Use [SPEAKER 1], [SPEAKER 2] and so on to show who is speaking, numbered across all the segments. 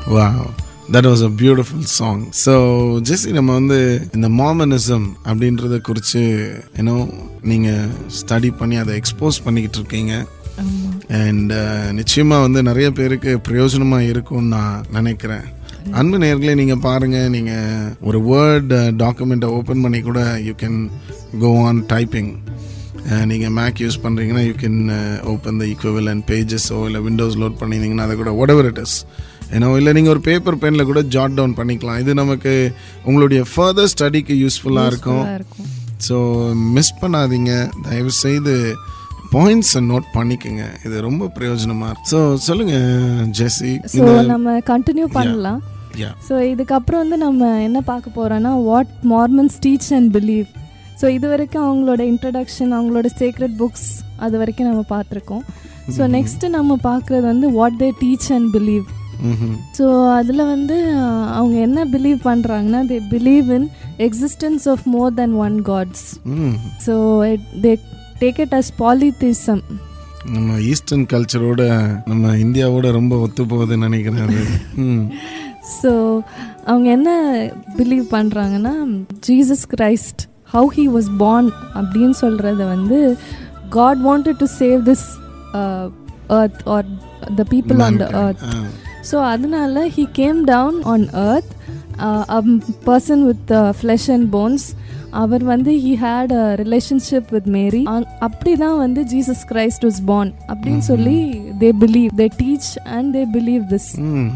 [SPEAKER 1] வா that was a beautiful song so Jessie நம்ம வந்து இந்த மாமனிசம் அப்படின்றத குறித்து ஏன்னோ நீங்கள் ஸ்டடி பண்ணி அதை எக்ஸ்போஸ் பண்ணிக்கிட்டு இருக்கீங்க
[SPEAKER 2] ஆமா
[SPEAKER 1] அண்ட் நிச்சயமாக வந்து நிறைய பேருக்கு பிரயோஜனமாக இருக்கும்னு நான் நினைக்கிறேன் அன்பு நேர்களே நீங்கள் பாருங்கள் நீங்கள் ஒரு வேர்ட் டாக்குமெண்ட்டை ஓப்பன் பண்ணி கூட you can go on typing நீங்கள் மேக் யூஸ் பண்ணுறீங்கன்னா you can open the equivalent பேஜஸோ இல்லை விண்டோஸ் லோட் பண்ணியிருந்தீங்கன்னா அதை கூட whatever it is ஏன்னோ இல்லை நீங்கள் ஒரு பேப்பர் பெனில் கூட ஜாட் டவுன் பண்ணிக்கலாம் இது நமக்கு உங்களுடைய ஃபர்தர் ஸ்டடிக்கு யூஸ்ஃபுல்லாக இருக்கும்
[SPEAKER 2] நல்லா இருக்கும்
[SPEAKER 1] ஸோ மிஸ் பண்ணாதீங்க தயவு செய்து பாயிண்ட்ஸை நோட் பண்ணிக்கோங்க இது ரொம்ப பிரயோஜனமாக இருக்கு ஸோ சொல்லுங்கள் ஜெஸி
[SPEAKER 2] ஸோ நம்ம கண்டினியூ பண்ணலாம்
[SPEAKER 1] யா
[SPEAKER 2] ஸோ இதுக்கப்புறம் வந்து நம்ம என்ன பார்க்க போகிறோன்னா what Mormons teach and believe so இது வரைக்கும் அவங்களோட இன்ட்ரடக்ஷன் அவங்களோட சீக்ரெட் புக்ஸ் அது வரைக்கும் நம்ம பார்த்துருக்கோம் ஸோ நெக்ஸ்ட்டு நம்ம பார்க்குறது வந்து what they teach and believe
[SPEAKER 1] ம்
[SPEAKER 2] ஸோ அதில் வந்து அஹ், அவங்க என்ன பிலீவ் பண்ணுறாங்கன்னா they believe in existence of more than one gods
[SPEAKER 1] ம்
[SPEAKER 2] so they take it as polytheism
[SPEAKER 1] நம்ம ஈஸ்டர்ன் கல்ச்சரோட நம்ம இந்தியாவோட ரொம்ப ஒத்து போகுதுன்னு நினைக்கிறேன் அது ம்
[SPEAKER 2] ஸோ அவங்க என்ன பிலீவ் பண்ணுறாங்கன்னா Jesus Christ how he was born அப்படின்னு சொல்கிறத வந்து God wanted to save this earth or the people on the earth
[SPEAKER 1] ஆ.
[SPEAKER 2] ஸோ அதனால he came down on earth a person with flesh and bones அவர் வந்து he had a relationship with Mary அப்படி தான் வந்து ஜீசஸ் கிரைஸ்ட் வாஸ் born அப்படின்னு சொல்லி they believe they teach and they believe this
[SPEAKER 1] ம்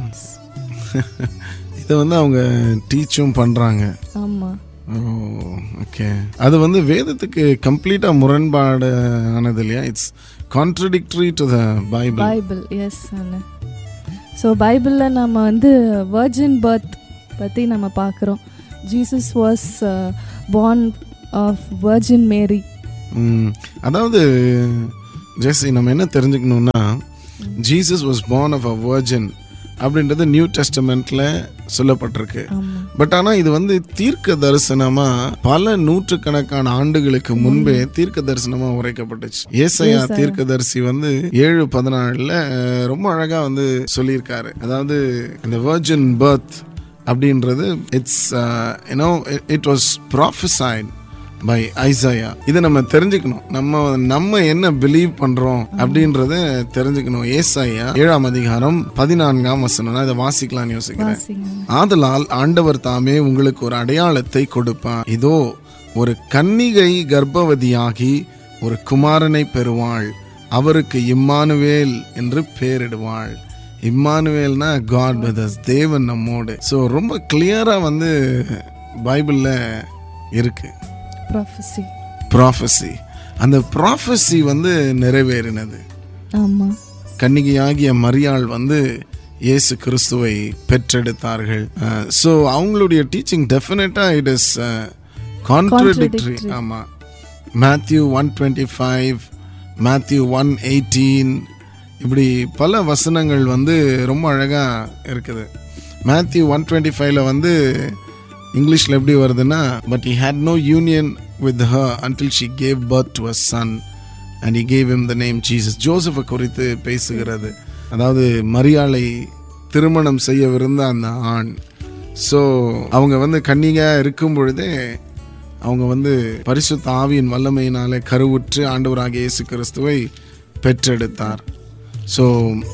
[SPEAKER 1] இதை வந்து அவங்க டீச்சும் பண்ணுறாங்க
[SPEAKER 2] ஆமாம்
[SPEAKER 1] ஓகே அது வந்து வேதத்துக்கு கம்ப்ளீட்டாக முரண்பாடு ஆனது இல்லையா it's contradictory to the Bible
[SPEAKER 2] Bible yes அண்ணா ஸோ பைபிளில் நம்ம வந்து வர்ஜின் பர்த் பற்றி நம்ம பார்க்குறோம் Jesus was born of virgin Mary
[SPEAKER 1] ம், அதாவது ஜெஸ்ஸி நம்ம என்ன தெரிஞ்சுக்கணும்னா Jesus was born of a virgin அப்படின்றது நியூ டெஸ்டமெண்ட்ல சொல்லப்பட்டிருக்கு
[SPEAKER 2] ஆமாம்
[SPEAKER 1] பட் ஆனால் இது வந்து தீர்க்க தரிசனமாக பல நூற்றுக்கணக்கான ஆண்டுகளுக்கு முன்பே தீர்க்க தரிசனமாக உரைக்கப்பட்டுச்சு ஏசையா தீர்க்கதரிசி வந்து ஏழு பதினாலில் ரொம்ப அழகாக வந்து சொல்லியிருக்காரு அதாவது இந்த virgin birth அப்படின்றது it's you know it was prophesied by Isaiah இதை நம்ம தெரிஞ்சுக்கணும் நம்ம நம்ம என்ன பிலீவ் பண்றோம் அப்படின்றத தெரிஞ்சுக்கணும் ஏசாயா ஏழாம் அதிகாரம் பதினான்காம் வசனம் நான் இதை வாசிக்கலாம்னு யோசிக்கிறேன்
[SPEAKER 2] வாசிங்க
[SPEAKER 1] ஆதலால் ஆண்டவர் தாமே உங்களுக்கு ஒரு அடையாளத்தை கொடுப்பார் இதோ ஒரு கன்னிகை கர்ப்பவதியாகி ஒரு குமாரனை பெறுவாள் அவருக்கு இம்மானுவேல் என்று பெயரிடுவாள் இம்மானுவேல்னா காட் வித் us தேவன் நம்மோடு ஸோ ரொம்ப கிளியரா வந்து பைபிள்ல இருக்கு
[SPEAKER 2] ப்ராஃபஸி
[SPEAKER 1] ப்ராஃபஸி அந்த ப்ராஃபஸி வந்து நிறைவேறினது
[SPEAKER 2] ஆமாம்
[SPEAKER 1] கன்னிகையாகிய மரியாள் வந்து இயேசு கிறிஸ்துவை பெற்றெடுத்தார்கள் ஸோ அவங்களுடைய டீச்சிங் டெஃபினட்டாக இட் இஸ் கான்ட்ரடிக்டரி ஆமாம் Matthew one twenty five Matthew one eighteen இப்படி பல வசனங்கள் வந்து ரொம்ப அழகாக இருக்குது மேத்யூ ஒன் டுவெண்ட்டி ஃபைவ்ல வந்து இங்கிலீஷில் எப்படி வருதுன்னா but he had no union with her until she gave birth to a son and he gave him the name Jesus ஜோசஃபை குறித்து பேசுகிறது அதாவது மரியாளை திருமணம் செய்யவிருந்த அந்த ஆண் ஸோ அவங்க வந்து கன்னிகையாக இருக்கும் பொழுதே அவங்க வந்து பரிசுத்த ஆவியின் வல்லமையினாலே கருவுற்று ஆண்டவராகிய இயேசு கிறிஸ்துவை பெற்றெடுத்தார் ஸோ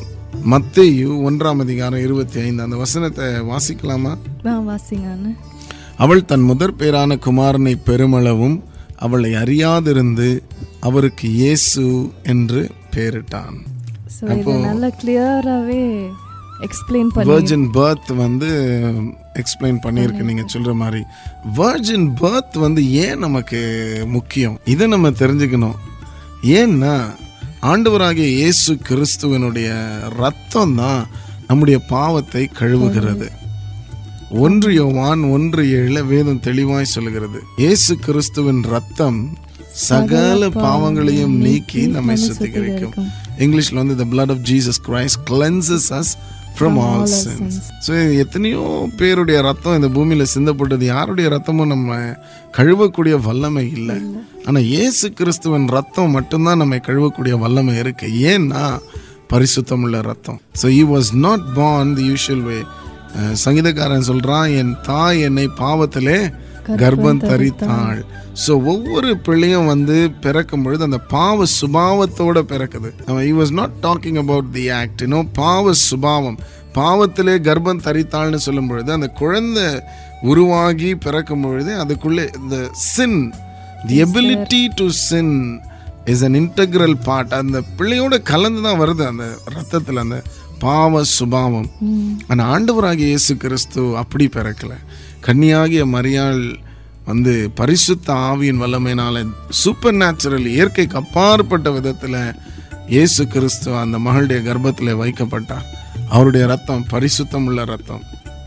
[SPEAKER 1] மத்தேயு ஒன்றாம் அதிகாரம் இருபத்தி ஐந்து அந்த வசனத்தை வாசிக்கலாமா
[SPEAKER 2] நான் வாசிங்க அண்ணா
[SPEAKER 1] அவள் தன் முதற் பேரான குமாரனை பெருமளவும் அவளை அறியாதிருந்து அவருக்கு இயேசு என்று பெயரிட்டான்
[SPEAKER 2] ஸோ இதை நல்லா கிளியராகவே எக்ஸ்பிளைன் பண்ணி
[SPEAKER 1] வர்ஜின் பர்த் வந்து எக்ஸ்பிளைன் பண்ணியிருக்கு நீங்க சொல்ற மாதிரி வர்ஜின் பர்த் வந்து ஏன் நமக்கு முக்கியம் இதை நம்ம தெரிஞ்சுக்கணும் ஏன்னா ஆண்டவராகிய இயேசு கிறிஸ்துவனுடைய ரத்தம் தான் நம்முடைய பாவத்தை கழுவுகிறது ஒன்று யோவான் ஒன்று ஏழுல வேதம் தெளிவாய் சொல்லுகிறது இயேசு கிறிஸ்துவின் ரத்தம் சகல பாவங்களையும் நீக்கி நம்மை சுத்திகரிக்கும் இங்கிலீஷ்ல வந்து the blood of Jesus Christ cleanses us from all sins so எத்தனையோ பேருடைய ரத்தம் இந்த பூமியில சிந்தப்பட்டது யாருடைய ரத்தமும் நம்ம கழுவக்கூடிய வல்லமை இல்லை ஆனா இயேசு கிறிஸ்துவின் ரத்தம் மட்டும்தான் நம்மை கழுவக்கூடிய வல்லமை இருக்கு ஏன்னா பரிசுத்தமுள்ள ரத்தம் so he was not born the usual way அஹ், சங்கீதக்காரன் சொல்றான் என் தாய் என்னை பாவத்திலே கர்ப்பம் தரித்தாள் ஸோ ஒவ்வொரு பிள்ளையும் வந்து பிறக்கும் பொழுது அந்த பாவ சுபாவத்தோட பிறக்குது he was not talking about the act you know பாவ சுபாவம் பாவத்திலே கர்ப்பம் தரித்தாள்னு சொல்லும் பொழுது அந்த குழந்தை உருவாகி பிறக்கும் பொழுது அதுக்குள்ளே இந்த sin the ability to sin is an integral part அந்த பிள்ளையோட கலந்து தான் வருது அந்த ரத்தத்தில் அந்த பாவ சுபாவம் ஆனால் ஆண்டவராகிய இயேசு கிறிஸ்து அப்படி பிறக்கல கன்னியாகிய மரியாள் வந்து பரிசுத்த ஆவியின் வல்லமையினால சூப்பர் நேச்சுரல் இயற்கைக்கு அப்பாற்பட்ட விதத்தில் இயேசு கிறிஸ்து அந்த மகளுடைய கர்ப்பத்தில் வைக்கப்பட்டார் அவருடைய ரத்தம் பரிசுத்தம் உள்ள ரத்தம்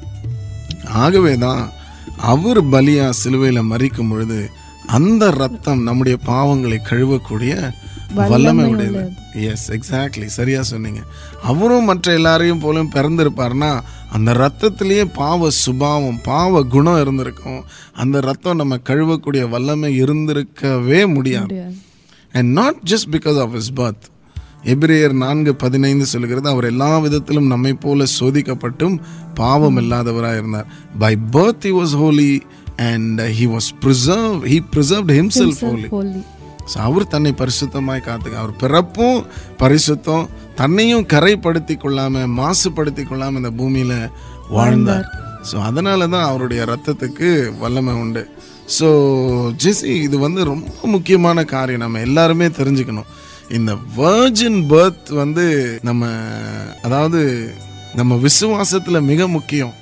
[SPEAKER 1] ஆகவே தான் அவர் பலியா சிலுவையில் மறிக்கும் பொழுது அந்த ரத்தம் நம்முடைய பாவங்களை கழுவக்கூடிய வல்லமை உடையது எஸ் எக்ஸாக்ட்லி சரியா சொன்னீங்க அவரும் மற்ற எல்லாரையும் போலும் பிறந்திருப்பார்னா அந்த ரத்தத்திலேயே பாவ சுபாவம் பாவ குணம் இருந்திருக்கும் அந்த ரத்தம் நம்ம கழுவக்கூடிய வல்லமை இருந்திருக்கவே முடியாது
[SPEAKER 2] முடியாது
[SPEAKER 1] and not just because of his birth எபிரேயர் நான்கு பதினைந்து சொல்கிறது அவர் எல்லா விதத்திலும் நம்மை போல சோதிக்கப்பட்டும் பாவம் இல்லாதவராக இருந்தார் by birth he was holy and he was preserved he preserved himself holy
[SPEAKER 2] holy
[SPEAKER 1] so அவர் தன்னை பரிசுத்தமாய் காத்துக்க அவர் பிறப்பும் பரிசுத்தம் தன்னையும் கரைப்படுத்தி கொள்ளாம மாசுபடுத்தி கொள்ளாம இந்த பூமியில வாழ்ந்தார் ஸோ அதனால தான் அவருடைய ரத்தத்துக்கு வல்லமை உண்டு ஸோ ஜெசி இது வந்து ரொம்ப முக்கியமான காரியம் நம்ம எல்லாருமே தெரிஞ்சுக்கணும் இந்த வர்ஜின் பர்த் வந்து நம்ம அதாவது நம்ம விசுவாசத்தில் மிக முக்கியம்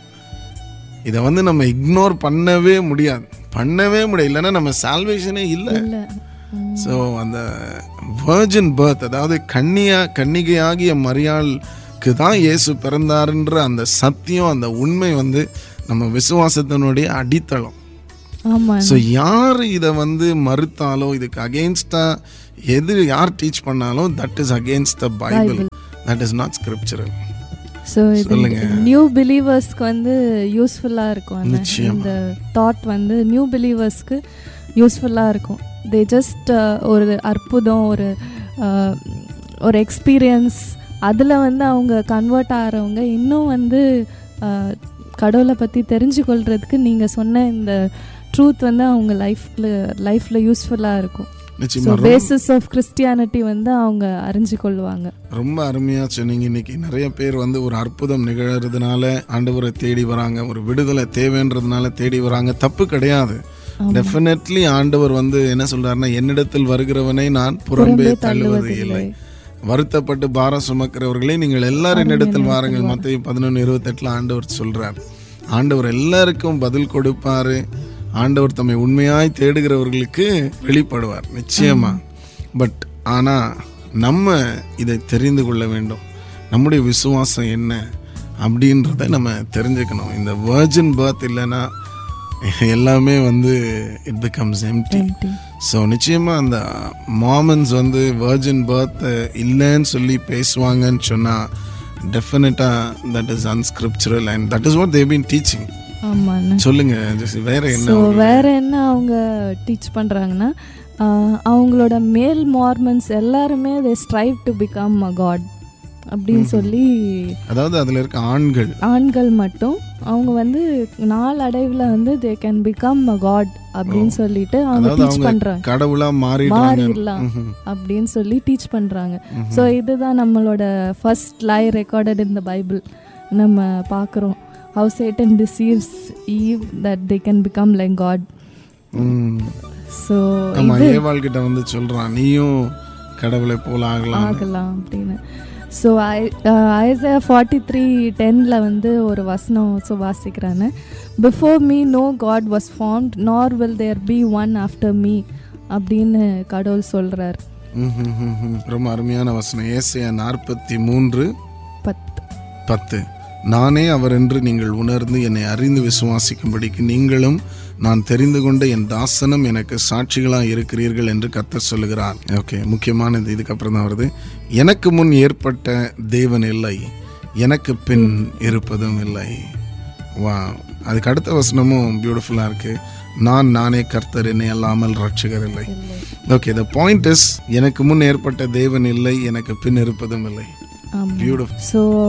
[SPEAKER 1] இதை வந்து நம்ம இக்னோர் பண்ணவே முடியாது பண்ணவே முடியாது இல்லைன்னா நம்ம சால்வேஷனே இல்லை
[SPEAKER 2] இல்ல ம்.
[SPEAKER 1] ஸோ அந்த வர்ஜின் பர்த் அதாவது கன்னியா கன்னிகையாகிய மரியாளுக்கு தான் இயேசு பிறந்தாருன்ற அந்த சத்தியம் அந்த உண்மை வந்து நம்ம விசுவாசத்தினுடைய அடித்தளம்
[SPEAKER 2] ஆமா
[SPEAKER 1] ஸோ யார் இதை வந்து மறுத்தாலோ இதுக்கு அகெயின்ஸ்டா எது யார் டீச் பண்ணாலும் that is against the Bible that is not scriptural
[SPEAKER 2] so இது நியூ பிலீவர்ஸ்க்கு வந்து யூஸ்ஃபுல்லாக இருக்கும் அந்த இந்த தாட் வந்து நியூ பிலீவர்ஸ்க்கு யூஸ்ஃபுல்லாக இருக்கும் தே ஜஸ்ட் ஒரு அற்புதம் ஒரு uh, ஒரு எக்ஸ்பீரியன்ஸ் அதில் வந்து அவங்க கன்வெர்ட் ஆகிறவங்க இன்னும் வந்து uh, கடவுளை பற்றி தெரிஞ்சு கொள்றதுக்கு நீங்கள் சொன்ன இந்த ட்ரூத் வந்து அவங்க லைஃப்பில் லைஃப்பில் யூஸ்ஃபுல்லாக இருக்கும் ஸோ
[SPEAKER 1] நிச்சயமா
[SPEAKER 2] பேசிஸ் ஆஃப் கிறிஸ்டியானிட்டி வந்து அவங்க அறிஞ்சு கொள்வாங்க
[SPEAKER 1] ரொம்ப அருமையா சொன்னீங்க இன்னைக்கு நிறைய பேர் வந்து ஒரு அற்புதம் நிகழறதுனால ஆண்டவரை தேடி வராங்க ஒரு விடுதலை தேவைன்றதுனால தேடி வராங்க தப்பு கிடையாது டெஃபினெட்லி ஆண்டவர் வந்து என்ன சொல்றாருன்னா என்னிடத்தில் வருகிறவனை நான் புறம்பே தள்ளுவது இல்லை வருத்தப்பட்டு பாரம் சுமக்கிறவர்களே நீங்கள் எல்லாரும் என்னிடத்தில் வாருங்கள் மத்திய பதினொன்று இருபத்தெட்டுல ஆண்டவர் சொல்றார் ஆண்டவர் எல்லாருக்கும் பதில் கொடுப்பாரு ஆண்டவர் தம்மை உண்மையாய் தேடுகிறவர்களுக்கு வெளிப்படுவார் நிச்சயமா பட் ஆனா நம்ம இதை தெரிந்து கொள்ள வேண்டும் நம்முடைய விசுவாசம் என்ன அப்படின்றத நம்ம தெரிஞ்சுக்கணும் இந்த வர்ஜின் பர்த் இல்லைன்னா எல்லாமே வந்து it becomes empty
[SPEAKER 2] Empty.
[SPEAKER 1] So நிச்சயமாக அந்த மாமன்ஸ் வந்து வர்ஜின் பர்த் இல்லைன்னு சொல்லி பேசுவாங்கன்னு சொன்னால் டெஃபினட்டாக that is unscriptural and that is what they've been teaching
[SPEAKER 2] ஆமாண்ணே
[SPEAKER 1] சொல்லுங்க ஜெசி வேற என்ன
[SPEAKER 2] ஸோ வேற என்ன அவங்க டீச் பண்ணுறாங்கன்னா அவங்களோட மேல் மார்மன்ஸ் எல்லாருமே they strive to become a God அப்படின்னு சொல்லி
[SPEAKER 1] அதாவது அதில் இருக்க ஆண்கள்
[SPEAKER 2] ஆண்கள் மட்டும் அவங்க வந்து நாளடைவில் வந்து they can become a God அப்படின்னு சொல்லிட்டு அவங்க
[SPEAKER 1] அதாவது
[SPEAKER 2] டீச்
[SPEAKER 1] அவங்க
[SPEAKER 2] பண்ணுறாங்க
[SPEAKER 1] கடவுளாக மாறிடுறாங்க
[SPEAKER 2] மாறிடலாம் அப்படின்னு சொல்லி டீச் பண்ணுறாங்க ஸோ இதுதான் நம்மளோட first lie recorded in the Bible நம்ம பார்க்குறோம் how Satan deceives Eve that they can become like God
[SPEAKER 1] ம்.
[SPEAKER 2] ஸோ
[SPEAKER 1] ஆமா ஏவாள் கிட்ட வந்து சொல்றான் நீயும் கடவுளை போல ஆகலாம்
[SPEAKER 2] ஆகலாம் அப்படின்னு ஸோ ஐசா ஃபார்ட்டி த்ரீ டெனில் வந்து ஒரு வசனம் ஸோ வாசிக்கிறாங்க before me no God was formed nor will there be one after me அப்படின்னு கடவுள் சொல்கிறார்
[SPEAKER 1] ரொம்ப அருமையான வசனம் ஏசையா நாற்பத்தி மூன்று
[SPEAKER 2] பத்து
[SPEAKER 1] பத்து நானே அவர் என்று நீங்கள் உணர்ந்து என்னை அறிந்து விசுவாசிக்கும்படிக்கு நீங்களும் நான் தெரிந்து கொண்ட என் தாசனம் எனக்கு சாட்சிகளாக இருக்கிறீர்கள் என்று கர்த்தர் சொல்லுகிறார் ஓகே முக்கியமானது இதுக்கப்புறம் தான் வருது எனக்கு முன் ஏற்பட்ட தேவன் இல்லை எனக்கு பின் இருப்பதும் இல்லை வா அதுக்கு அடுத்த வசனமும் பியூட்டிஃபுல்லாக இருக்கு நான் நானே கர்த்தர் என்னை அல்லாமல் ரட்சகர் இல்லை ஓகே த பாயிண்ட் இஸ் எனக்கு முன் ஏற்பட்ட தேவன் இல்லை எனக்கு பின் இருப்பதும் இல்லை
[SPEAKER 2] ஆமாம்
[SPEAKER 1] பியூட்டிஃபுல்
[SPEAKER 2] ஸோ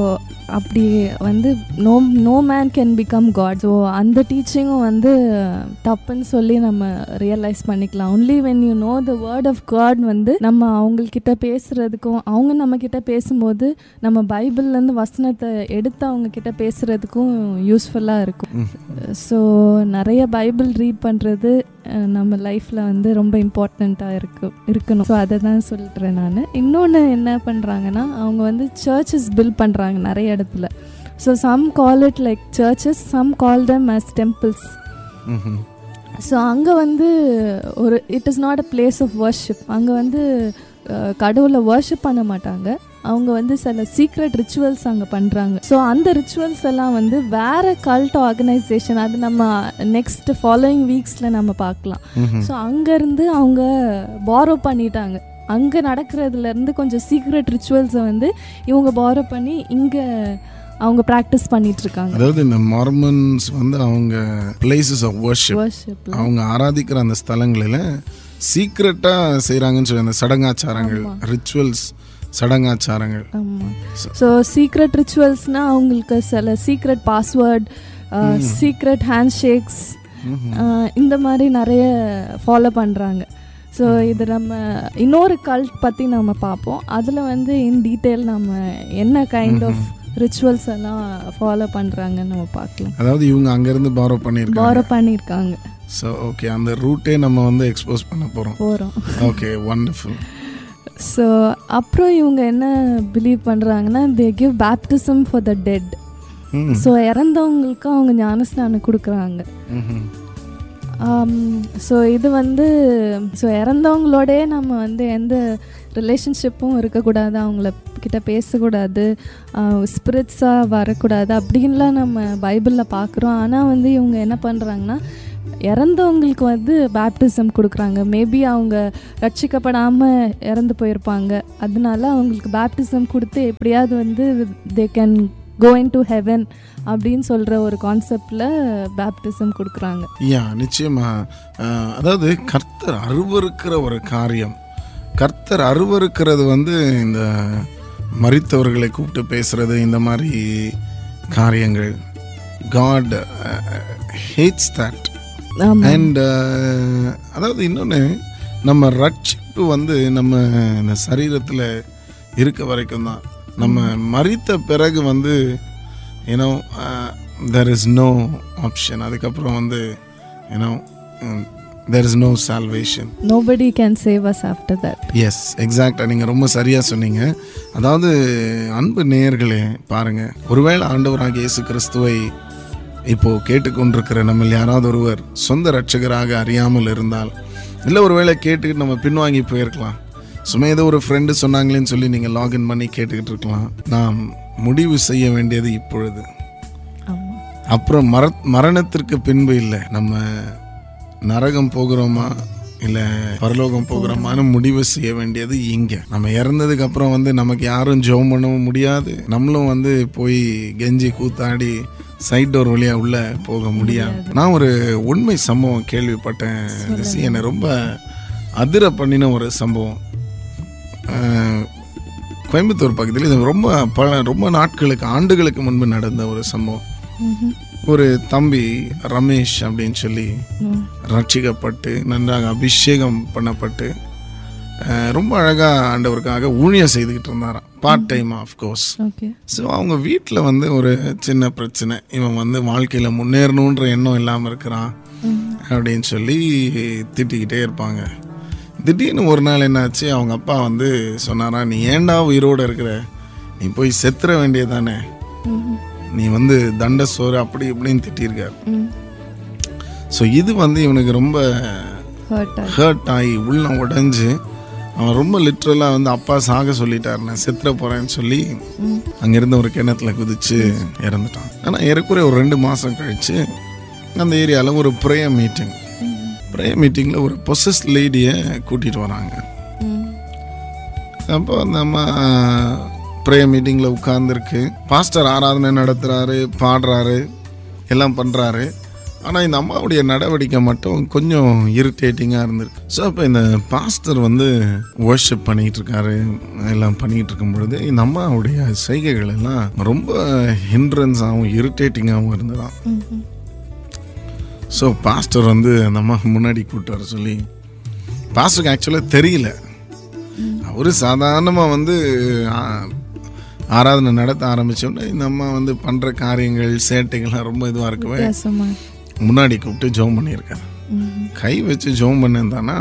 [SPEAKER 2] அப்படி வந்து no no man can become God so அந்த டீச்சிங்கும் வந்து தப்புன்னு சொல்லி நம்ம ரியலைஸ் பண்ணிக்கலாம் only when you know the word of God வந்து நம்ம அவங்கக்கிட்ட பேசுகிறதுக்கும் அவங்க நம்மக்கிட்ட பேசும்போது நம்ம பைபிள்லேருந்து வசனத்தை எடுத்து அவங்க கிட்ட பேசுகிறதுக்கும் யூஸ்ஃபுல்லாக இருக்கும் ஸோ நிறைய பைபிள் ரீட் பண்ணுறது நம்ம லைஃப்பில் வந்து ரொம்ப இம்பார்ட்டண்ட்டாக இருக்கு இருக்கணும் ஸோ அதை தான் சொல்கிறேன் நான் இன்னொன்று என்ன பண்ணுறாங்கன்னா அவங்க வந்து சர்ச்சஸ் பில்ட் பண்ணுறாங்க நிறைய இடத்துல so some call it like churches some call them as temples
[SPEAKER 1] hmm.
[SPEAKER 2] So அங்கே வந்து ஒரு it is not a place of worship அங்கே வந்து அஹ், கடவுளை வர்ஷிப் பண்ண மாட்டாங்க அவங்க வந்து சில சீக்ரெட் ரிச்சுவல்ஸ் அங்கே பண்ணுறாங்க ஸோ அந்த ரிச்சுவல்ஸ் எல்லாம் வந்து வேற கல்ட் ஆர்கனைசேஷன் அது நம்ம நெக்ஸ்ட் ஃபாலோயிங் வீக்ஸில் நம்ம பார்க்கலாம்
[SPEAKER 1] ம்ஹும்.
[SPEAKER 2] ஸோ அங்கேருந்து அவங்க பாரோ பண்ணிட்டாங்க அங்கே நடக்கிறதுலேருந்து கொஞ்சம் சீக்ரெட் ரிச்சுவல்ஸை வந்து இவங்க பாரோ பண்ணி இங்கே அவங்க ப்ராக்டிஸ் பண்ணிட்டு இருக்காங்க
[SPEAKER 1] அதாவது இந்த மார்மன்ஸ் வந்து அவங்க பிளேசஸ் ஆஃப் வர்ஷிப்
[SPEAKER 2] வர்ஷிப்பில்
[SPEAKER 1] அவங்க ஆராதிக்கிற அந்த ஸ்தலங்களில் சீக்ரெட்டாக செய்கிறாங்கன்னு சொல்லி அந்த சடங்காச்சாரங்கள் ரிச்சுவல்ஸ் சடங்காச்சாரங்கள்
[SPEAKER 2] ஆமாம் ஸோ சீக்ரெட் ரிச்சுவல்ஸ்னால் அவங்களுக்கு சில secret password secret handshakes இந்த மாதிரி நிறைய ஃபாலோ பண்ணுறாங்க ஸோ இது நம்ம இன்னொரு கல்ட் பற்றி நம்ம பார்ப்போம் அதில் வந்து இன் டீட்டெயில் நம்ம என்ன கைண்ட் ஆஃப் ரிச்சுவல்ஸ் எல்லாம் ஃபாலோ பண்ணுறாங்கன்னு நம்ம பார்க்கலாம்
[SPEAKER 1] அதாவது இவங்க அங்கேருந்து பாரோ பண்ணியிருக்காங்க
[SPEAKER 2] பாரோ பண்ணியிருக்காங்க
[SPEAKER 1] ஸோ ஓகே அந்த ரூட்டே நம்ம வந்து எக்ஸ்போஸ் பண்ண போகிறோம்
[SPEAKER 2] போகிறோம்
[SPEAKER 1] ஓகே ஒண்டர்ஃபுல்
[SPEAKER 2] ஸோ அப்புறம் இவங்க என்ன பிலீவ் பண்ணுறாங்கன்னா they give baptism for the dead
[SPEAKER 1] hmm
[SPEAKER 2] so இறந்தவங்களுக்கு அவங்க ஞானஸ்நானம் கொடுக்குறாங்க
[SPEAKER 1] ம்ஹும்.
[SPEAKER 2] ஸோ இது வந்து ஸோ இறந்தவங்களோடே நம்ம வந்து எந்த ரிலேஷன்ஷிப்பும் இருக்கக்கூடாது அவங்கள கிட்ட பேசக்கூடாது ஸ்பிரிட்ஸாக வரக்கூடாது அப்படின்லாம் நம்ம பைபிளில் பார்க்குறோம் ஆனால் வந்து இவங்க என்ன பண்ணுறாங்கன்னா இறந்தவங்களுக்கு வந்து பேப்டிசம் கொடுக்குறாங்க மேபி அவங்க ரட்சிக்கப்படாமல் இறந்து போயிருப்பாங்க அதனால அவங்களுக்கு பேப்டிசம் கொடுத்து எப்படியாவது வந்து they can going to heaven அப்படின்னு சொல்கிற ஒரு கான்செப்டில் பேப்டிசம் கொடுக்குறாங்க
[SPEAKER 1] யா நிச்சயமா அஹ், அதாவது கர்த்தர் அருவருக்கிற ஒரு காரியம் கர்த்தர் அருவருக்கிறது வந்து இந்த மரித்தவர்களை கூப்பிட்டு பேசுறது இந்த மாதிரி காரியங்கள் காட் ஹேட்ஸ் தட்
[SPEAKER 2] ஆமாம்
[SPEAKER 1] அண்ட் அதாவது இன்னொன்று நம்ம ரட்சிப்பு வந்து நம்ம இந்த சரீரத்தில் இருக்க வரைக்கும் தான் நம்ம மறித்த பிறகு வந்து ஏன்னோ தெர் இஸ் நோ ஆப்ஷன் அதுக்கப்புறம் வந்து ஏன்னோ there is no salvation
[SPEAKER 2] nobody can save us after that
[SPEAKER 1] yes எக்ஸாக்டாக நீங்கள் ரொம்ப சரியாக சொன்னீங்க அதாவது அன்பு நேயர்களே பாருங்கள் ஒருவேளை ஆண்டவராக இயேசு கிறிஸ்துவை இப்போ கேட்டுக்கொண்டிருக்கிற நம்ம யாராவது ஒருவர் சொந்த ரட்சகராக அறியாமல் இருந்தால் இல்லை ஒருவேளை கேட்டுக்கிட்டு நம்ம பின்வாங்கி போயிருக்கலாம் சும்மா ஏதோ ஒரு ஃப்ரெண்டு சொன்னாங்களேன்னு சொல்லி நீங்கள் லாகின் பண்ணி கேட்டுக்கிட்டு இருக்கலாம் நாம் முடிவு செய்ய வேண்டியது இப்பொழுது
[SPEAKER 2] ஆமாம்
[SPEAKER 1] அப்புறம் மர மரணத்திற்கு பின்பு இல்லை நம்ம நரகம் போகிறோமா இல்லை பரலோகம் போகிறோமான்னு முடிவு செய்ய வேண்டியது இங்கே நம்ம இறந்ததுக்கு அப்புறம் வந்து நமக்கு யாரும் ஜெபம் பண்ணவும் முடியாது நம்மளும் வந்து போய் கெஞ்சி கூத்தாடி சைட் டோர் வழியா உள்ள போக முடியாது நான் ஒரு உண்மை சம்பவம் கேள்விப்பட்டேன் ஜெசி. என்னை ரொம்ப அதிர பண்ணின ஒரு சம்பவம் அஹ், கோயம்புத்தூர் பக்கத்தில் இது ரொம்ப பல ரொம்ப நாட்களுக்கு ஆண்டுகளுக்கு முன்பு நடந்த ஒரு சம்பவம் ஒரு தம்பி ரமேஷ் அப்படின்னு சொல்லி ரட்சிக்கப்பட்டு நன்றாக அபிஷேகம் பண்ணப்பட்டு அஹ், ரொம்ப அழகாக ஆண்டவருக்காக ஊழியம் செய்துக்கிட்டு இருந்தாராம் part time course
[SPEAKER 2] okay
[SPEAKER 1] so அவங்க வீட்டில் வந்து ஒரு சின்ன பிரச்சனை இவன் வந்து வாழ்க்கையில் முன்னேறணுன்ற எண்ணம் இல்லாமல் இருக்கிறான் அப்படின்னு சொல்லி திட்டிக்கிட்டே இருப்பாங்க திடீர்னு ஒரு நாள் என்னாச்சு அவங்க அப்பா வந்து சொன்னாரா நீ ஏன்டா உயிரோடு இருக்கிற நீ போய் செத்துற வேண்டியதானே நீ வந்து தண்ட சோறு அப்படி இப்படின்னு திட்டியிருக்காரு ஸோ இது வந்து இவனுக்கு ரொம்ப
[SPEAKER 2] ஹர்ட் ஆகி
[SPEAKER 1] ஹர்ட் ஆகி உள்ளம் உடைஞ்சு அவன் ரொம்ப லிட்ரலாக வந்து அப்பா சாக சொல்லிட்டார் நான் செத்துற போகிறேன்னு சொல்லி அங்கேருந்து ஒரு கிணத்துல குதிச்சு இறந்துட்டான் ஆனால் ஏறக்குறைய ஒரு ரெண்டு மாதம் கழிச்சு அந்த ஏரியாவில் ஒரு ப்ரேயர் மீட்டிங் ப்ரேயர் மீட்டிங்கில் ஒரு பொசஸ் லேடியை கூட்டிகிட்டு வராங்க அப்போ அந்த அம்மா ப்ரேயர் மீட்டிங்கில் உட்கார்ந்துருக்கு பாஸ்டர் ஆராதனை நடத்துகிறாரு பாடுறாரு எல்லாம் பண்ணுறாரு ஆனால் இந்த அம்மாவுடைய நடவடிக்கை மட்டும் கொஞ்சம் இரிட்டேட்டிங்காக இருந்திருக்கு ஸோ அப்போ இந்த பாஸ்டர் வந்து ஒர்ஷிப் பண்ணிகிட்டு இருக்காரு எல்லாம் பண்ணிகிட்டு இருக்கும் பொழுது இந்த அம்மாவுடைய செய்கைகள் எல்லாம் ரொம்ப ஹிண்ட்ரன்ஸாகவும் இரிட்டேட்டிங்காகவும் இருந்ததாம்
[SPEAKER 2] ம்ஹும்.
[SPEAKER 1] ஸோ பாஸ்டர் வந்து அந்த அம்மா முன்னாடி கூப்பிட்டு வர சொல்லி பாஸ்டருக்கு ஆக்சுவலாக தெரியல அவர் சாதாரணமாக வந்து ஆ, ஆராதனை நடத்த ஆரம்பித்தோடனே இந்த அம்மா வந்து பண்ணுற காரியங்கள் சேட்டைகள்லாம் ரொம்ப இதுவாக இருக்கவே
[SPEAKER 2] வித்தியாசமா
[SPEAKER 1] முன்னாடி கூப்பிட்டு ஜெபம் பண்ணியிருக்காரு
[SPEAKER 2] ம்ஹும்.
[SPEAKER 1] கை வச்சு ஜெபம் பண்ணியிருந்தானா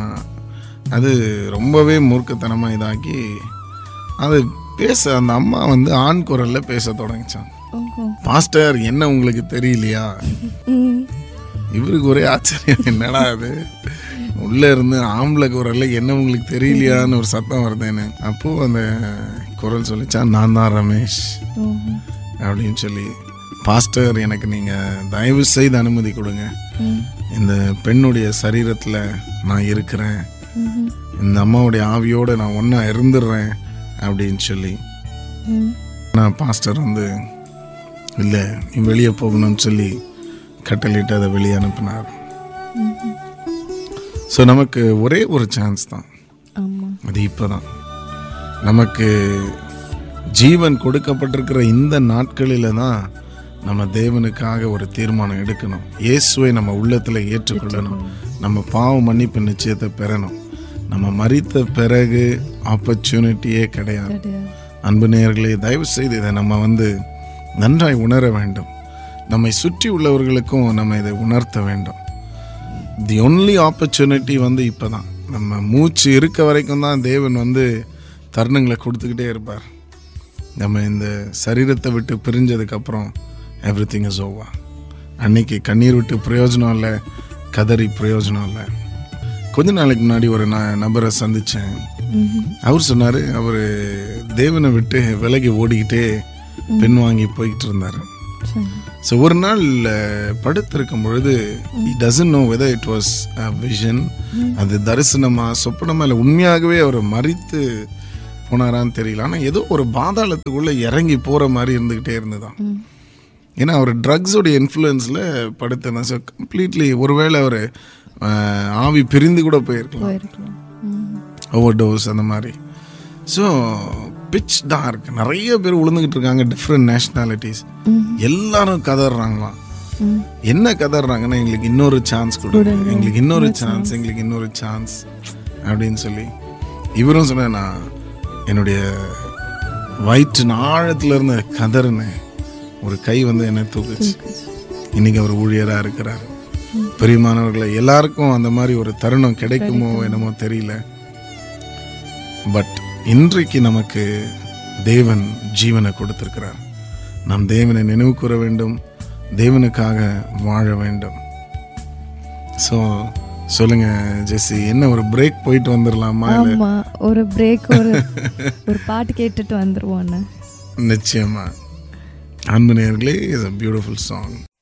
[SPEAKER 1] அது ரொம்பவே மூர்க்கத்தனமாக இதாக்கி அது பேச அந்த அம்மா வந்து ஆண் குரலில் பேச தொடங்கிச்சான்
[SPEAKER 2] ஓஹோ
[SPEAKER 1] பாஸ்டர் என்ன உங்களுக்கு தெரியலையா
[SPEAKER 2] ம்.
[SPEAKER 1] இவருக்கு ஒரே ஆச்சரியம் என்னடா அது உள்ள இருந்து ஆம்பளை குரல்ல என்ன உங்களுக்கு தெரியலையான்னு ஒரு சத்தம் வருதேன்னு அப்போ அந்த குரல் சொல்லிச்சா நான் தான் ரமேஷ்
[SPEAKER 2] ஓஹோ
[SPEAKER 1] அப்படின்னு சொல்லி பாஸ்டர் எனக்கு நீங்க தயவு செய்து அனுமதி கொடுங்க
[SPEAKER 2] ம்.
[SPEAKER 1] இந்த பெண்ணுடைய சரீரத்துல நான் இருக்கிறேன்
[SPEAKER 2] ம்ஹும்.
[SPEAKER 1] இந்த அம்மாவுடைய ஆவியோட நான் ஒன்றா இருந்துடுறேன் அப்படின்னு சொல்லி
[SPEAKER 2] ம்.
[SPEAKER 1] நான் பாஸ்டர் வந்து இல்லை நீ வெளியே போகணும்னு சொல்லி கட்டளிட்டு அதை வெளியே அனுப்பினார்
[SPEAKER 2] ம்ஹும்.
[SPEAKER 1] ஸோ நமக்கு ஒரே ஒரு சான்ஸ் தான்
[SPEAKER 2] ஆமா
[SPEAKER 1] அது இப்போ தான் நமக்கு ஜீவன் கொடுக்கப்பட்டிருக்கிற இந்த நாட்களில் தான் நம்ம தேவனுக்காக ஒரு தீர்மானம் எடுக்கணும் இயேசுவை நம்ம உள்ளத்தில் ஏற்றுக்கொள்ளணும் நம்ம பாவ மன்னிப்பு நிச்சயத்தை பெறணும் நம்ம மறித்த பிறகு ஆப்பர்ச்சுனிட்டியே கிடையாது
[SPEAKER 2] கிடையாது
[SPEAKER 1] அன்பு நேயர்களே தயவு செய்து இதை நம்ம வந்து நன்றாய் உணர வேண்டும் நம்மை சுற்றி உள்ளவர்களுக்கும் நம்ம இதை உணர்த்த வேண்டும் தி ஒன்லி ஆப்பர்ச்சுனிட்டி வந்து இப்போ தான் நம்ம மூச்சு இருக்க வரைக்கும் தான் தேவன் வந்து தருணங்களை கொடுத்துக்கிட்டே இருப்பார் நம்ம இந்த சரீரத்தை விட்டு பிரிஞ்சதுக்கப்புறம் எவ்ரி திங் இஸ் ஓவா அன்னைக்கு கண்ணீர் விட்டு பிரயோஜனம் இல்லை கதறி பிரயோஜனம் இல்லை கொஞ்ச நாளைக்கு முன்னாடி ஒரு ந நபரை சந்தித்தேன்
[SPEAKER 2] ம்ஹும்.
[SPEAKER 1] அவர் சொன்னார் அவர் தேவனை விட்டு விலகி ஓடிக்கிட்டே பெண் வாங்கி போய்கிட்டு இருந்தார்
[SPEAKER 2] சரி.
[SPEAKER 1] ஸோ ஒரு நாள் அஹ், படுத்திருக்கும் பொழுது he doesn't know whether it was a vision அது தரிசனமா சொப்பனமா இல்லை உண்மையாகவே அவர் மறித்து போனாரான்னு தெரியல ஆனால் ஏதோ ஒரு பாதாளத்துக்குள்ளே இறங்கி போகிற மாதிரி இருந்துக்கிட்டே இருந்ததாம்
[SPEAKER 2] ம்.
[SPEAKER 1] ஏன்னா அவர் ட்ரக்ஸோடைய இன்ஃப்ளூயன்ஸில் படுத்திருந்தேன் ஸோ கம்ப்ளீட்லி ஒருவேளை அவர் ஆவி பிரிந்து கூட போயிருக்கலாம்
[SPEAKER 2] போயிருக்கலாம் ம்.
[SPEAKER 1] ஓவர் டோஸ் அந்த மாதிரி ஸோ பிச் டார்க் நிறைய பேர் விழுந்துக்கிட்டு இருக்காங்க டிஃப்ரெண்ட் நேஷ்னாலிட்டிஸ்
[SPEAKER 2] ம்.
[SPEAKER 1] எல்லாரும் கதறாங்களாம்
[SPEAKER 2] ம்.
[SPEAKER 1] என்ன கதறாங்கன்னா எங்களுக்கு இன்னொரு சான்ஸ் கொடுங்க எங்களுக்கு இன்னொரு சான்ஸ் எங்களுக்கு இன்னொரு சான்ஸ் அப்படின்னு சொல்லி இவரும் சொன்ன நான் என்னுடைய வயிற்றின் ஆழத்துல இருந்து கதறினேன் ஒரு கை வந்து என்னை தூக்குச்சு இன்னைக்கு அவர் ஊழியராக இருக்கிறார் பெரியமானவர்களை எல்லாருக்கும் அந்த மாதிரி ஒரு தருணம் கிடைக்குமோ என்னமோ தெரியல பட் இன்றைக்கு நமக்கு தேவன் ஜீவனை கொடுத்திருக்கிறார் நாம் தேவனை நினைவு கூற வேண்டும் தேவனுக்காக வாழ வேண்டும் ஸோ சொல்லுங்க ஜெஸ்ஸி என்ன ஒரு பிரேக் போயிட்டு வந்துடலாமா இல்ல
[SPEAKER 2] ஆமா ஒரு பிரேக் ஒரு ஒரு பாட்டு கேட்டுட்டு வந்துருவோம் அண்ணா
[SPEAKER 1] நிச்சயமா அன்பு நேர்களே இஸ் அ பியூட்டிஃபுல் சாங்